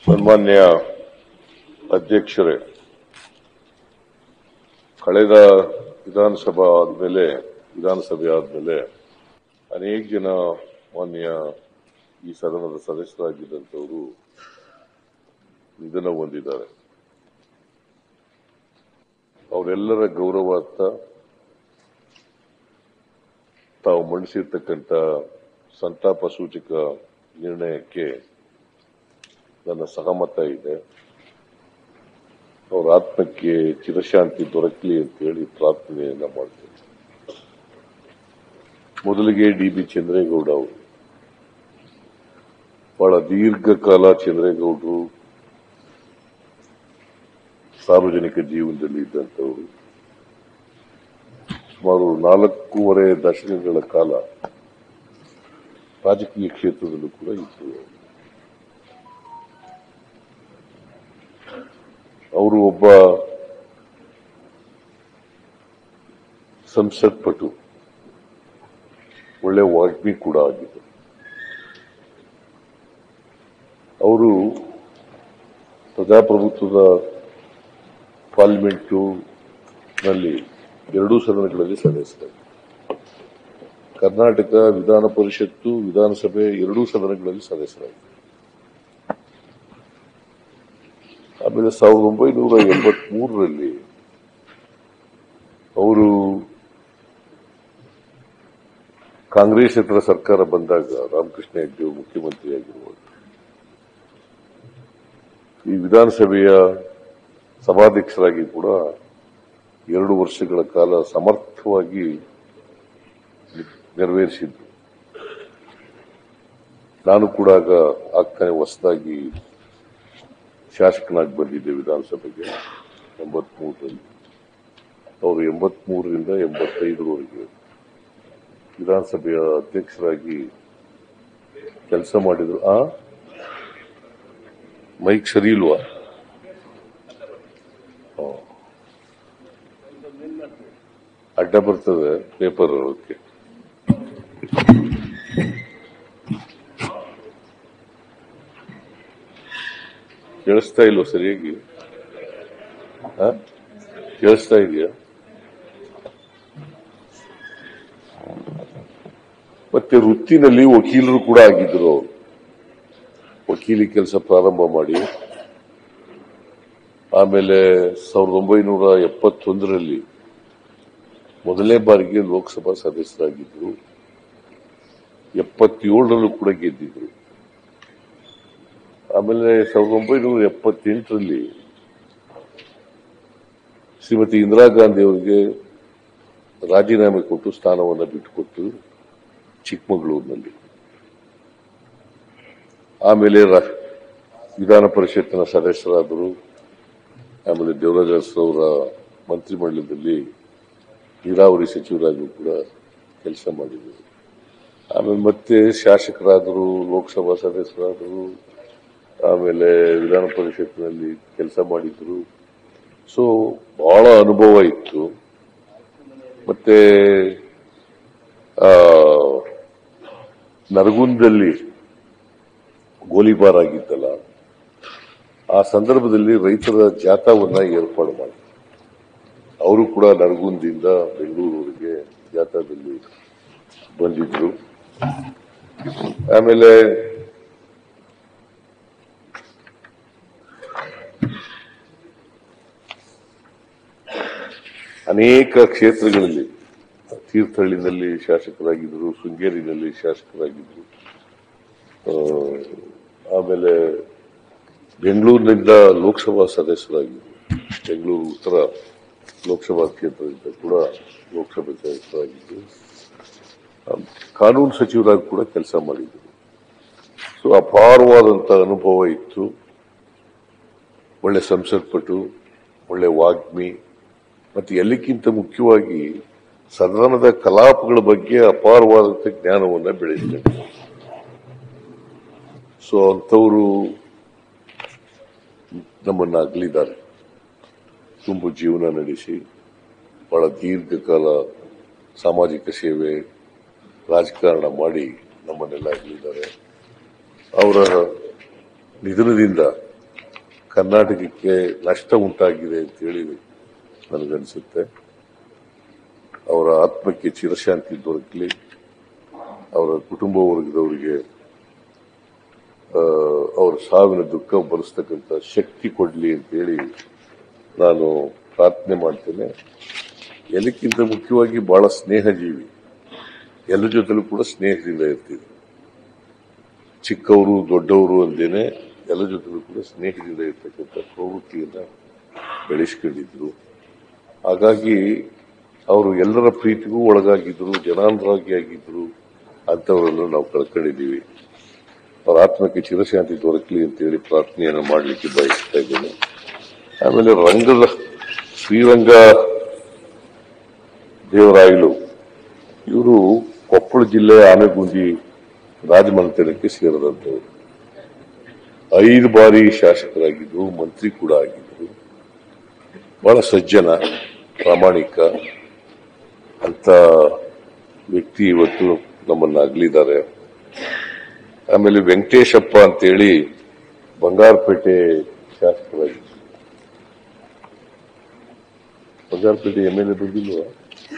ಸನ್ಮಾನ್ಯ ಅಧ್ಯಕ್ಷರೇ ಕಳೆದ ವಿಧಾನಸಭಾ ಆದ್ಮೇಲೆ ವಿಧಾನಸಭೆ ಆದ್ಮೇಲೆ ಅನೇಕ ಜನ ಮಾನ್ಯ ಈ ಸದನದ ಸದಸ್ಯರಾಗಿದ್ದಂಥವರು ನಿಧನ ಹೊಂದಿದ್ದಾರೆ ಅವರೆಲ್ಲರ ಗೌರವಾರ್ಥ ತಾವು ಮಂಡಿಸಿರ್ತಕ್ಕಂಥ ಸಂತಾಪ ಸೂಚಕ ನಿರ್ಣಯಕ್ಕೆ ನನ್ನ ಸಹಮತ ಇದೆ ಅವರ ಆತ್ಮಕ್ಕೆ ಚಿರಶಾಂತಿ ದೊರಕಲಿ ಅಂತೇಳಿ ಪ್ರಾರ್ಥನೆಯನ್ನ ಮಾಡ್ತೇನೆ ಮೊದಲಿಗೆ ಡಿ ಬಿ ಚಂದ್ರೇಗೌಡ ಅವರು ಬಹಳ ದೀರ್ಘಕಾಲ ಚಂದ್ರೇಗೌಡರು ಸಾರ್ವಜನಿಕ ಜೀವನದಲ್ಲಿ ಇದ್ದಂಥವರು ಸುಮಾರು ನಾಲ್ಕೂವರೆ ದಶಕಗಳ ಕಾಲ ರಾಜಕೀಯ ಕ್ಷೇತ್ರದಲ್ಲೂ ಕೂಡ ಇದ್ದರು ಅವರು ಒಬ್ಬ ಸಂಸತ್ಪಟು ಒಳ್ಳೆ ವಾಗ್ಮಿ ಕೂಡ ಆಗಿದ್ದರು ಅವರು ಪ್ರಜಾಪ್ರಭುತ್ವದ ಪಾರ್ಲಿಮೆಂಟು ನಲ್ಲಿ ಎರಡೂ ಸದನಗಳಲ್ಲಿ ಸದಸ್ಯರು ಕರ್ನಾಟಕ ವಿಧಾನ ಪರಿಷತ್ತು ವಿಧಾನಸಭೆ ಎರಡೂ ಸದನಗಳಲ್ಲಿ ಸದಸ್ಯರಾಗಿದ್ದರು ಆಮೇಲೆ ಸಾವಿರದ ಒಂಬೈನೂರ ಎಂಬತ್ಮೂರರಲ್ಲಿ ಅವರು ಕಾಂಗ್ರೆಸ್ಸೇತರ ಸರ್ಕಾರ ಬಂದಾಗ ರಾಮಕೃಷ್ಣ ಹೆಗ್ಡೆ ಮುಖ್ಯಮಂತ್ರಿಯಾಗಿರುವಾಗ ಈ ವಿಧಾನಸಭೆಯ ಸಭಾಧ್ಯಕ್ಷರಾಗಿ ಕೂಡ ಎರಡು ವರ್ಷಗಳ ಕಾಲ ಸಮರ್ಥವಾಗಿ ನೆರವೇರಿಸಿದ್ರು ನಾನು ಕೂಡ ಆಗ ಆಗ್ತಾನೆ ಹೊಸದಾಗಿ ಶಾಸಕನಾಗಿ ಬಂದಿದ್ದೆ ವಿಧಾನಸಭೆಗೆ ಎಂಬತ್ಮೂರರಲ್ಲಿ ಅವರು ಎಂಬತ್ಮೂರರಿಂದ ಎಂಬತ್ತೈದರವರೆಗೆ ವಿಧಾನಸಭೆಯ ಅಧ್ಯಕ್ಷರಾಗಿ ಕೆಲಸ ಮಾಡಿದ್ರು ಆ ಮೈಕ್ ಸರಿ ಇಲ್ವಾ ಆ. ಅಡ್ಡ ಬರ್ತದೆ ಪೇಪರ್ ಓಕೆ ಕೇಳಿಸ್ತಾ ಇಲ್ವ ಸರಿಯಾಗಿ ಆ? ಕೇಳಿಸ್ತಾ ಇದೆಯಾ ಮತ್ತೆ ವೃತ್ತಿನಲ್ಲಿ ವಕೀಲರು ಕೂಡ ಆಗಿದ್ರು ಅವರು ವಕೀಲಿ ಕೆಲಸ ಪ್ರಾರಂಭ ಮಾಡಿ ಆಮೇಲೆ ಸಾವಿರದ ಒಂಬೈನೂರ ಎಪ್ಪತ್ತೊಂದರಲ್ಲಿ ಮೊದಲನೇ ಬಾರಿಗೆ ಲೋಕಸಭಾ ಸದಸ್ಯರಾಗಿದ್ದರು ಎಪ್ಪತ್ತೇಳರಲ್ಲೂ ಕೂಡ ಗೆದ್ದಿದ್ರು ಆಮೇಲೆ ಸಾವಿರದ ಒಂಬೈನೂರ ಎಪ್ಪತ್ತೆಂಟರಲ್ಲಿ ಶ್ರೀಮತಿ ಇಂದಿರಾ ಗಾಂಧಿ ಅವರಿಗೆ ರಾಜೀನಾಮೆ ಕೊಟ್ಟು ಸ್ಥಾನವನ್ನು ಬಿಟ್ಟುಕೊಟ್ಟು ಚಿಕ್ಕಮಗಳೂರಿನಲ್ಲಿ ಆಮೇಲೆ ರಾ- ವಿಧಾನ ಪರಿಷತ್ತಿನ ಸದಸ್ಯರಾದರು ಆಮೇಲೆ ದೇವರಾಜ ಅವರ ಮಂತ್ರಿಮಂಡಲದಲ್ಲಿ ನೀರಾವರಿ ಸಚಿವರಾಗಿ ಕೂಡ ಕೆಲಸ ಮಾಡಿದರು ಆಮೇಲೆ ಮತ್ತೆ ಶಾಸಕರಾದರು ಲೋಕಸಭಾ ಸದಸ್ಯರಾದರು ಆಮೇಲೆ ವಿಧಾನ ಪರಿಷತ್ತಿನಲ್ಲಿ ಕೆಲಸ ಮಾಡಿದ್ರು ಸೊ ಬಹಳ ಅನುಭವ ಇತ್ತು ಮತ್ತೆ ಆ, ನರಗುಂದಲ್ಲಿ ಗೋಲಿಬಾರ್ ಆಗಿತ್ತಲ್ಲ ಆ ಸಂದರ್ಭದಲ್ಲಿ ರೈತರ ಜಾಥಾವನ್ನ ಏರ್ಪಾಡು ಮಾಡಿದ್ರು ಅವರು ಕೂಡ ನರಗುಂದಿಂದ ಬೆಂಗಳೂರಿಗೆ ಜಾಥಾದಲ್ಲಿ ಬಂದಿದ್ರು ಆಮೇಲೆ ಅನೇಕ ಕ್ಷೇತ್ರಗಳಲ್ಲಿ ತೀರ್ಥಹಳ್ಳಿನಲ್ಲಿ ಶಾಸಕರಾಗಿದ್ದರು ಶೃಂಗೇರಿನಲ್ಲಿ ಶಾಸಕರಾಗಿದ್ದರು ಆ, ಆಮೇಲೆ ಬೆಂಗಳೂರಿನಿಂದ ಲೋಕಸಭಾ ಸದಸ್ಯರಾಗಿದ್ದರು ಬೆಂಗಳೂರು ಉತ್ತರ ಲೋಕಸಭಾ ಕ್ಷೇತ್ರದಿಂದ ಕೂಡ ಲೋಕಸಭೆ ಸದಸ್ಯರಾಗಿದ್ದರು ಆ, ಕಾನೂನು ಸಚಿವರಾಗಿ ಕೂಡ ಕೆಲಸ ಮಾಡಿದರು ಸೊ ಅಪಾರವಾದಂಥ ಅನುಭವ ಇತ್ತು ಒಳ್ಳೆ ಸಂಸತ್ಪಟು ಒಳ್ಳೆ ವಾಗ್ಮಿ ಮತ್ತು ಎಲ್ಲಕ್ಕಿಂತ ಮುಖ್ಯವಾಗಿ ಸದನದ ಕಲಾಪಗಳ ಬಗ್ಗೆ ಅಪಾರವಾದಂಥ ಜ್ಞಾನವನ್ನು ಬೆಳೆಸಿದರು ಸೊ ಅಂಥವರು ನಮ್ಮನ್ನು ಅಗಲಿದ್ದಾರೆ ತುಂಬು ಜೀವನ ನಡೆಸಿ ಬಹಳ ದೀರ್ಘಕಾಲ ಸಾಮಾಜಿಕ ಸೇವೆ ರಾಜಕಾರಣ ಮಾಡಿ ನಮ್ಮನ್ನೆಲ್ಲ ಅಗಲಿದ್ದಾರೆ ಅವರ ನಿಧನದಿಂದ ಕರ್ನಾಟಕಕ್ಕೆ ನಷ್ಟ ಉಂಟಾಗಿದೆ ಅಂತೇಳಿ ನನಗನ್ಸುತ್ತೆ ಅವರ ಆತ್ಮಕ್ಕೆ ಚಿರಶಾಂತಿ ದೊರಕಲಿ ಅವರ ಕುಟುಂಬ ವರ್ಗದವರಿಗೆ ಆ, ಅವರ ಸಾವಿನ ದುಃಖ ಭರಿಸ್ತಕ್ಕಂಥ ಶಕ್ತಿ ಕೊಡಲಿ ಅಂತೇಳಿ ನಾನು ಪ್ರಾರ್ಥನೆ ಮಾಡ್ತೇನೆ ಎಲ್ಲಕ್ಕಿಂತ ಮುಖ್ಯವಾಗಿ ಬಹಳ ಸ್ನೇಹಜೀವಿ ಎಲ್ಲ ಜೊತೆಲೂ ಕೂಡ ಸ್ನೇಹದಿಂದ ಇರ್ತೀವಿ ಚಿಕ್ಕವರು ದೊಡ್ಡವರು ಅಂದೇನೆ ಎಲ್ಲ ಜೊತೆಲೂ ಕೂಡ ಸ್ನೇಹದಿಂದ ಇರ್ತಕ್ಕಂಥ ಪ್ರವೃತ್ತಿಯನ್ನ ಬೆಳೆಸ್ಕೊಂಡಿದ್ರು ಹಾಗಾಗಿ ಅವರು ಎಲ್ಲರ ಪ್ರೀತಿಗೂ ಒಳಗಾಗಿದ್ರು ಜನಾನುರಾಗಿ ಆಗಿದ್ರು ಅಂತವರನ್ನು ನಾವು ಕಳ್ಕೊಂಡಿದ್ದೀವಿ ಅವರ ಆತ್ಮಕ್ಕೆ ಚಿರಶಾಂತಿ ದೊರಕಲಿ ಅಂತೇಳಿ ಪ್ರಾರ್ಥನೆಯನ್ನು ಮಾಡಲಿಕ್ಕೆ ಬಯಸ್ತಾ ಇದ್ದೇನೆ ಆಮೇಲೆ ರಂಗದ ಶ್ರೀರಂಗ ದೇವರಾಯಲು ಇವರು ಕೊಪ್ಪಳ ಜಿಲ್ಲೆ ಆನೆಗುಂದಿ ರಾಜಮನೆತನಕ್ಕೆ ಸೇರಿದಂತವರು ಐದು ಬಾರಿ ಶಾಸಕರಾಗಿದ್ರು ಮಂತ್ರಿ ಕೂಡ ಆಗಿದ್ರು ಬಹಳ ಸಜ್ಜನ ಪ್ರಾಮಾಣಿಕ ಅಂತ ವ್ಯಕ್ತಿ ಇವತ್ತು ನಮ್ಮನ್ನ ಅಗಲಿದ್ದಾರೆ ಆಮೇಲೆ ವೆಂಕಟೇಶಪ್ಪ ಅಂತೇಳಿ ಬಂಗಾರಪೇಟೆ ಶಾಸಕರಾಗಿದ್ರು ಬಂಗಾರಪೇಟೆ ಎಂ ಎಲ್ ಎ ಬಂದಿಲ್ವಾ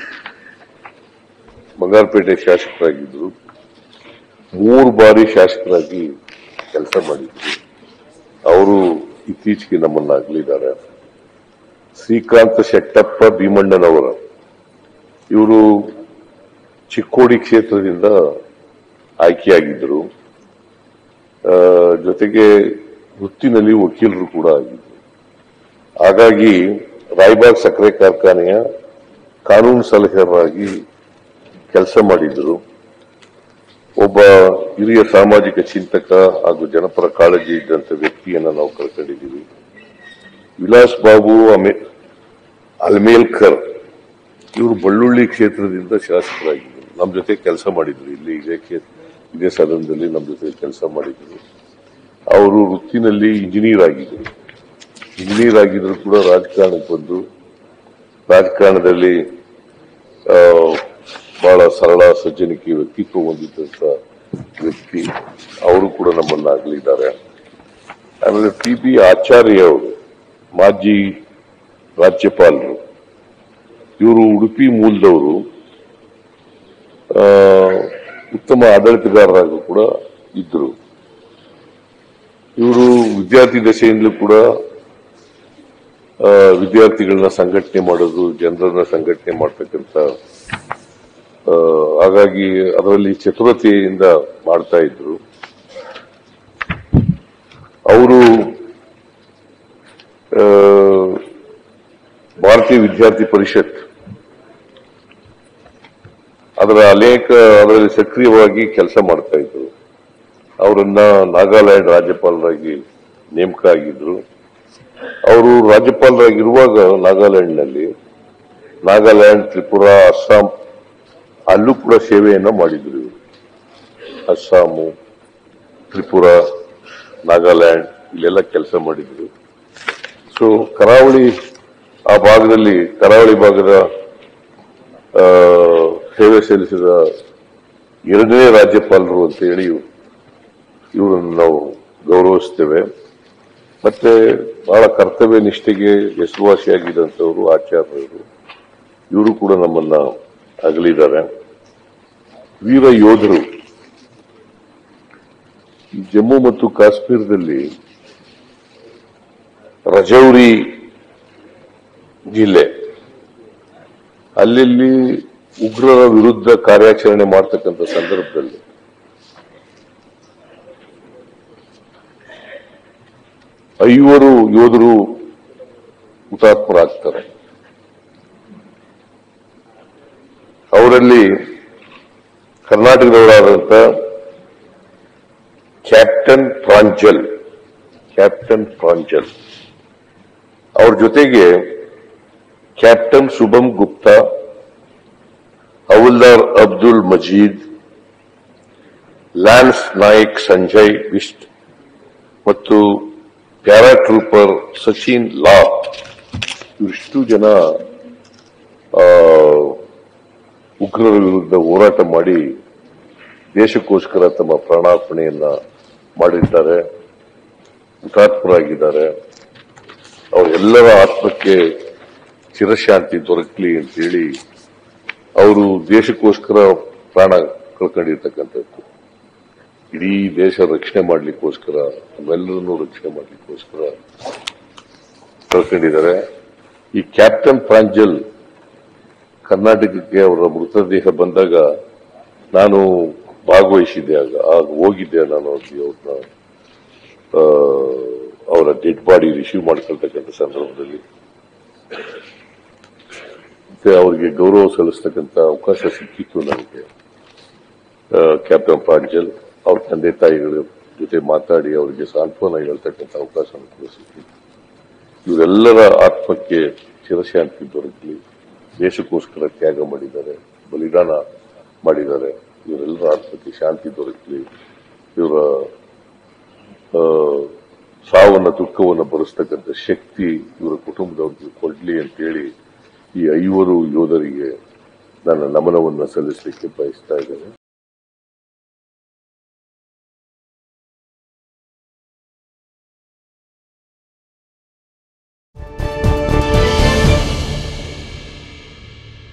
ಬಂಗಾರಪೇಟೆ ಶಾಸಕರಾಗಿದ್ರು ಮೂರು ಬಾರಿ ಶಾಸಕರಾಗಿ ಕೆಲಸ ಮಾಡಿದ್ರು ಅವರು ಇತ್ತೀಚೆಗೆ ನಮ್ಮನ್ನ ಅಗಲಿದ್ದಾರೆ ಶ್ರೀಕಾಂತ ಶೆಟ್ಟಪ್ಪ ಭೀಮಣ್ಣನವರ ಇವರು ಚಿಕ್ಕೋಡಿ ಕ್ಷೇತ್ರದಿಂದ ಆಯ್ಕೆಯಾಗಿದ್ದರು ಆ, ಜೊತೆಗೆ ವೃತ್ತಿನಲ್ಲಿ ವಕೀಲರು ಕೂಡ ಆಗಿದ್ರು ಹಾಗಾಗಿ ರಾಯಬಾಗ್ ಸಕ್ಕರೆ ಕಾರ್ಖಾನೆಯ ಕಾನೂನು ಸಲಹೆಗಾರರಾಗಿ ಕೆಲಸ ಮಾಡಿದ್ರು ಒಬ್ಬ ಹಿರಿಯ ಸಾಮಾಜಿಕ ಚಿಂತಕ ಹಾಗೂ ಜನಪರ ಕಾಳಜಿ ಇದ್ದಂತ ವ್ಯಕ್ತಿಯನ್ನ ನಾವು ಕಳ್ಕೊಂಡಿದ್ದೀವಿ ವಿಲಾಸ್ ಬಾಬು ಅಮೆ- ಅಲ್ಮೇಲ್ಕರ್ ಇವರು ಬಳ್ಳುಳ್ಳಿ ಕ್ಷೇತ್ರದಿಂದ ಶಾಸಕರಾಗಿದ್ದರು ನಮ್ಮ ಜೊತೆ ಕೆಲಸ ಮಾಡಿದ್ರು ಇಲ್ಲಿ ಇದೇ ಕ್ಷೇತ್ರ ಇದೇ ಸದನದಲ್ಲಿ ನಮ್ಮ ಜೊತೆ ಕೆಲಸ ಮಾಡಿದ್ರು ಅವರು ವೃತ್ತಿನಲ್ಲಿ ಇಂಜಿನಿಯರ್ ಆಗಿದ್ರು ಇಂಜಿನಿಯರ್ ಆಗಿದ್ರು ಕೂಡ ರಾಜಕಾರಣಕ್ಕೆ ಬಂದು ರಾಜಕಾರಣದಲ್ಲಿ ಆ, ಬಹಳ ಸರಳ ಸಜ್ಜನಿಕೆ ವ್ಯಕ್ತಿತ್ವ ಹೊಂದಿದ್ದಂತ ವ್ಯಕ್ತಿ ಅವರು ಕೂಡ ನಮ್ಮನ್ನ ಆಗಲಿದ್ದಾರೆ ಆಮೇಲೆ ಟಿ ಬಿ ಆಚಾರ್ಯ ಅವರು ಮಾಜಿ ರಾಜ್ಯಪಾಲರು ಇವರು ಉಡುಪಿ ಮೂಲದವರು ಆ, ಉತ್ತಮ ಆಡಳಿತಗಾರರಾಗಿ ಕೂಡ ಇದ್ರು ಇವರು ವಿದ್ಯಾರ್ಥಿ ದಶೆಯಿಂದಲೂ ಕೂಡ ಆ, ವಿದ್ಯಾರ್ಥಿಗಳನ್ನ ಸಂಘಟನೆ ಮಾಡೋದು ಜನರನ್ನ ಸಂಘಟನೆ ಮಾಡ್ತಕ್ಕಂಥ ಆ, ಹಾಗಾಗಿ ಅದರಲ್ಲಿ ಚತುರತೆಯಿಂದ ಮಾಡ್ತಾ ಇದ್ರು ಅವರು ಆ, ಭಾರತೀಯ ವಿದ್ಯಾರ್ಥಿ ಪರಿಷತ್ ಅದರ ಅನೇಕ ಅದರಲ್ಲಿ ಸಕ್ರಿಯವಾಗಿ ಕೆಲಸ ಮಾಡ್ತಾ ಇದ್ರು ಅವರನ್ನ ನಾಗಾಲ್ಯಾಂಡ್ ರಾಜ್ಯಪಾಲರಾಗಿ ನೇಮಕ ಆಗಿದ್ರು ಅವರು ರಾಜ್ಯಪಾಲರಾಗಿರುವಾಗ ನಾಗಾಲ್ಯಾಂಡ್ನಲ್ಲಿ ನಾಗಾಲ್ಯಾಂಡ್ ತ್ರಿಪುರಾ ಅಸ್ಸಾಂ ಅಲ್ಲೂ ಕೂಡ ಸೇವೆಯನ್ನ ಮಾಡಿದ್ರು ಇವರು ಅಸ್ಸಾಮು ತ್ರಿಪುರಾ ನಾಗಾಲ್ಯಾಂಡ್ ಇಲ್ಲೆಲ್ಲ ಕೆಲಸ ಮಾಡಿದ್ರು ಸೊ ಕರಾವಳಿ ಆ ಭಾಗದಲ್ಲಿ ಕರಾವಳಿ ಭಾಗದ ಆ, ಸೇವೆ ಸಲ್ಲಿಸಿದ ಎರಡನೇ ರಾಜ್ಯಪಾಲರು ಅಂತ ಹೇಳಿ ಇವರನ್ನು ನಾವು ಗೌರವಿಸ್ತೇವೆ ಮತ್ತೆ ಬಹಳ ಕರ್ತವ್ಯ ನಿಷ್ಠೆಗೆ ಹೆಸರುವಾಸಿಯಾಗಿದ್ದಂಥವರು ಆಚಾರ್ಯರು ಇವರು ಕೂಡ ನಮ್ಮನ್ನ ಅಗಲಿದ್ದಾರೆ ವೀರ ಯೋಧರು ಈ ಜಮ್ಮು ಮತ್ತು ಕಾಶ್ಮೀರದಲ್ಲಿ ರಜೌರಿ ಜಿಲ್ಲೆ ಅಲ್ಲಲ್ಲಿ ಉಗ್ರರ ವಿರುದ್ಧ ಕಾರ್ಯಾಚರಣೆ ಮಾಡ್ತಕ್ಕಂಥ ಸಂದರ್ಭದಲ್ಲಿ ಐವರು ಯೋಧರು ಹುತಾತ್ಮರಾಗ್ತಾರೆ ಅವರಲ್ಲಿ ಕರ್ನಾಟಕದವರಾದಂಥ ಕ್ಯಾಪ್ಟನ್ ಪ್ರಾಂಜಲ್ ಕ್ಯಾಪ್ಟನ್ ಪ್ರಾಂಜಲ್ ಅವ್ರ ಜೊತೆಗೆ ಕ್ಯಾಪ್ಟನ್ ಶುಭಂ ಗುಪ್ತಾ ಹವಲ್ದಾರ್ ಅಬ್ದುಲ್ ಮಜೀದ್ ಲ್ಯಾನ್ಸ್ ನಾಯಕ್ ಸಂಜಯ್ ಬಿಸ್ಟ್ ಮತ್ತು ಪ್ಯಾರಾಟ್ರೂಪರ್ ಸಚಿನ್ ಲಾ ಇವಿಷ್ಟು ಜನ ಆ, ಉಗ್ರರ ವಿರುದ್ಧ ಹೋರಾಟ ಮಾಡಿ ದೇಶಕ್ಕೋಸ್ಕರ ತಮ್ಮ ಪ್ರಾಣಾರ್ಪಣೆಯನ್ನ ಮಾಡಿದ್ದಾರೆ ಹುತಾತ್ಮರಾಗಿದ್ದಾರೆ ಅವರೆಲ್ಲರ ಆತ್ಮಕ್ಕೆ ಚಿರಶಾಂತಿ ದೊರಕಲಿ ಅಂತೇಳಿ ಅವರು ದೇಶಕ್ಕೋಸ್ಕರ ಪ್ರಾಣ ಕಳ್ಕೊಂಡಿರ್ತಕ್ಕಂಥದ್ದು ಇಡೀ ದೇಶ ರಕ್ಷಣೆ ಮಾಡ್ಲಿಕ್ಕೋಸ್ಕರ ನಮ್ಮೆಲ್ಲರನ್ನು ರಕ್ಷಣೆ ಮಾಡ್ಲಿಕ್ಕೋಸ್ಕರ ಕಳ್ಕೊಂಡಿದ್ದಾರೆ ಈ ಕ್ಯಾಪ್ಟನ್ ಪ್ರಾಂಜಲ್ ಕರ್ನಾಟಕಕ್ಕೆ ಅವರ ಮೃತದೇಹ ಬಂದಾಗ ನಾನು ಭಾಗವಹಿಸಿದ್ದೆ ಆಗ ಆಗ ಹೋಗಿದ್ದೆ ನಾನು ಅಲ್ಲಿ ಅವ್ರನ್ನ ಆ, ಅವರ ಡೆಡ್ ಬಾಡಿ ರಿಸೀವ್ ಮಾಡ್ಕೊಳ್ತಕ್ಕಂಥ ಸಂದರ್ಭದಲ್ಲಿ ಮತ್ತೆ ಅವರಿಗೆ ಗೌರವ ಸಲ್ಲಿಸ್ತಕ್ಕಂಥ ಅವಕಾಶ ಸಿಕ್ಕಿತ್ತು ನನಗೆ ಆ, ಕ್ಯಾಪ್ಟನ್ ಪ್ರಾಂಜಲ್ ಅವ್ರ ತಂದೆ ತಾಯಿಗಳ ಜೊತೆ ಮಾತಾಡಿ ಅವರಿಗೆ ಸಾಂತ್ವನ ಹೇಳ್ತಕ್ಕಂಥ ಅವಕಾಶ ಕೂಡ ಸಿಕ್ಕಿತ್ತು ಇವರೆಲ್ಲರ ಆತ್ಮಕ್ಕೆ ಚಿರಶಾಂತಿ ದೊರಕಲಿ ದೇಶಕ್ಕೋಸ್ಕರ ತ್ಯಾಗ ಮಾಡಿದ್ದಾರೆ ಬಲಿದಾನ ಮಾಡಿದ್ದಾರೆ ಇವರೆಲ್ಲರ ಆತ್ಮಕ್ಕೆ ಶಾಂತಿ ದೊರಕಲಿ ಇವರ ಆ, ಸಾವನ್ನ ದುಃಖವನ್ನು ಭರಿಸ್ತಕ್ಕಂಥ ಶಕ್ತಿ ಇವರ ಕುಟುಂಬದವ್ರಿಗೆ ಕೊಡ್ಲಿ ಅಂತೇಳಿ ಈ ಐವರು ಯೋಧರಿಗೆ ನನ್ನ ನಮನವನ್ನು ಸಲ್ಲಿಸಲಿಕ್ಕೆ ಬಯಸ್ತಾ ಇದ್ದೇನೆ